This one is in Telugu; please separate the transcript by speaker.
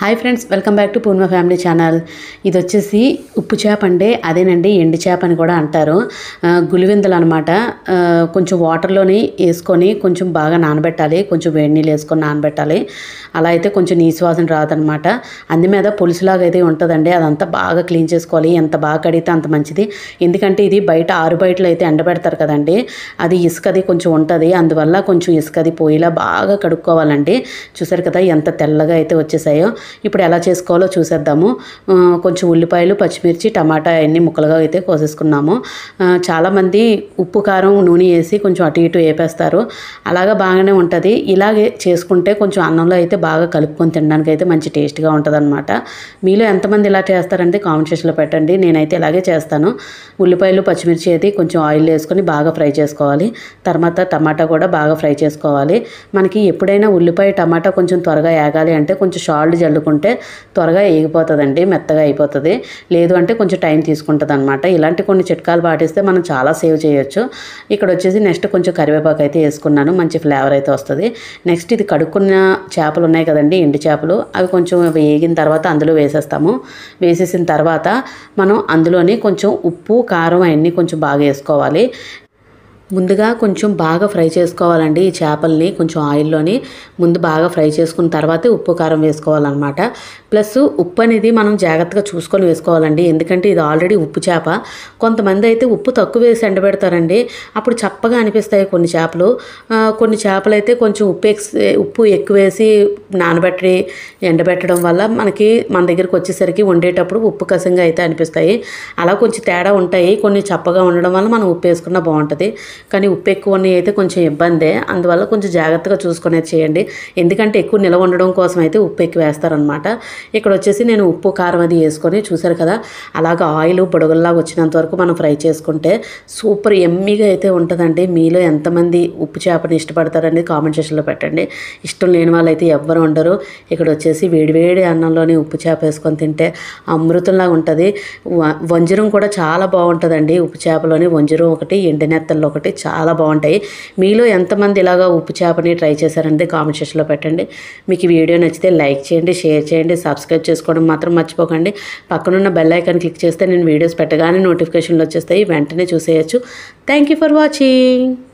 Speaker 1: hi friends welcome back to Purna family channel ఇది వచ్చేసి ఉప్పు చేప అంటే అదేనండి ఎండు చేప అని కూడా అంటారు ఆ, గులివిందలు అనమాట కొంచెం వాటర్లోని వేసుకొని కొంచెం బాగా నానబెట్టాలి కొంచెం వేడి నీళ్ళు వేసుకొని నానబెట్టాలి అలా అయితే కొంచెం నీసు వాసన రాదనమాట అందు మీద పులుసులాగా అయితే ఉంటుందండి అదంతా బాగా క్లీన్ చేసుకోవాలి ఎంత బాగా కడిగితే అంత మంచిది ఎందుకంటే ఇది బయట ఆరు బయటలో అయితే ఎండబెడతారు కదండి అది ఇసుకది కొంచెం ఉంటుంది అందువల్ల కొంచెం ఇసుకది పోయిలా బాగా కడుక్కోవాలండి చూసారు కదా ఎంత తెల్లగా అయితే వచ్చేసాయో ఇప్పుడు ఎలా చేసుకోవాలో చూసేద్దాము ఆ, కొంచెం ఉల్లిపాయలు పచ్చిమిర్చి టమాటా అన్ని ముక్కలుగా అయితే కోసేసుకున్నాము ఆ, చాలామంది ఉప్పు కారం నూనె వేసి కొంచెం అటు ఇటు వేపేస్తారు అలాగా బాగానే ఉంటుంది ఇలాగే చేసుకుంటే కొంచెం అన్నంలో అయితే బాగా కలుపుకొని తినడానికి అయితే మంచి టేస్ట్గా ఉంటుంది అనమాట మీలో ఎంతమంది ఇలా చేస్తారంటే కామెంట్ సెక్షన్లో పెట్టండి నేనైతే ఇలాగే చేస్తాను ఉల్లిపాయలు పచ్చిమిర్చి అయితే కొంచెం ఆయిల్ వేసుకొని బాగా ఫ్రై చేసుకోవాలి తర్వాత టమాటా కూడా బాగా ఫ్రై చేసుకోవాలి మనకి ఎప్పుడైనా ఉల్లిపాయ టమాటా కొంచెం త్వరగా ఏగాలి అంటే కొంచెం సాల్ట్ జల్లుకుంటే త్వరగా ఏగిపోతుందండి మెత్తగా అయిపోతుంది లేదు అంటే కొంచెం టైం తీసుకుంటుంది అనమాట ఇలాంటి కొన్ని చిట్కాలు పాటిస్తే మనం చాలా సేవ్ చేయొచ్చు ఇక్కడ వచ్చేసి నెక్స్ట్ కొంచెం కరివేపాకు అయితే వేసుకున్నాను మంచి ఫ్లేవర్ అయితే వస్తుంది నెక్స్ట్ ఇది కడుక్కున్న చేపలు ఉన్నాయి కదండి ఎండు చేపలు అవి కొంచెం వేగిన తర్వాత అందులో వేసేస్తాము వేసేసిన తర్వాత మనం అందులోని కొంచెం ఉప్పు కారం అవన్నీ కొంచెం బాగా వేసుకోవాలి ముందుగా కొంచెం బాగా ఫ్రై చేసుకోవాలండి ఈ చేపల్ని కొంచెం ఆయిల్లోని ముందు బాగా ఫ్రై చేసుకున్న తర్వాతే ఉప్పు కారం వేసుకోవాలన్నమాట ప్లస్ ఉప్పు అనేది మనం జాగ్రత్తగా చూసుకొని వేసుకోవాలండి ఎందుకంటే ఇది ఆల్రెడీ ఉప్పు చేప కొంతమంది అయితే ఉప్పు తక్కువ వేసి ఎండబెడతారండి అప్పుడు చప్పగా అనిపిస్తాయి కొన్ని చేపలు ఆ, కొన్ని చేపలు అయితే కొంచెం ఉప్పు ఎక్స్ ఉప్పు ఎక్కువ వేసి నానబెట్టి ఎండబెట్టడం వల్ల మనకి మన దగ్గరికి వచ్చేసరికి వండేటప్పుడు ఉప్పు కసంగా అయితే అనిపిస్తాయి అలా కొంచెం తేడా ఉంటాయి కొన్ని చప్పగా ఉండడం వల్ల మనం ఉప్పు వేసుకున్నా బాగుంటుంది కానీ ఉప్పు ఎక్కువ ఉన్నాయి అయితే కొంచెం ఇబ్బందే అందువల్ల కొంచెం జాగ్రత్తగా చూసుకునేది చేయండి ఎందుకంటే ఎక్కువ నిలవ ఉండడం కోసం అయితే ఉప్పు ఎక్కువ వేస్తారనమాట ఇక్కడ వచ్చేసి నేను ఉప్పు కారం అది వేసుకొని చూసారు కదా అలాగ ఆయిల్ బుడగల్లాగా వచ్చినంత వరకు మనం ఫ్రై చేసుకుంటే సూపర్ ఎమ్మీగా అయితే ఉంటుందండి మీలో ఎంతమంది ఉప్పు చేపని ఇష్టపడతారనేది కామెంట్ సెక్షన్లో పెట్టండి ఇష్టం లేని వాళ్ళు అయితే ఎవ్వరు ఉండరు ఇక్కడ వచ్చేసి వేడివేడి అన్నంలోని ఉప్పు చేప వేసుకొని తింటే అమృతంలాగా ఉంటుంది వ- వంజరం కూడా చాలా బాగుంటుందండి ఉప్పు చేపలోని వంజరం ఒకటి ఎండినెత్తల్లో ఒకటి చాలా బాగుంటాయి మీలో ఎంతమంది ఇలాగా ఉప్పు చేపని ట్రై చేశారంటే కామెంట్ సెక్షన్లో పెట్టండి మీకు ఈ వీడియో నచ్చితే లైక్ చేయండి షేర్ చేయండి సబ్స్క్రైబ్ చేసుకోవడం మాత్రం మర్చిపోకండి పక్కనున్న బెల్ ఐకాన్ క్లిక్ చేస్తే నేను వీడియోస్ పెట్టగానే నోటిఫికేషన్లు వచ్చేస్తాయి వెంటనే చూసేయచ్చు థ్యాంక్ యూ ఫర్ వాచింగ్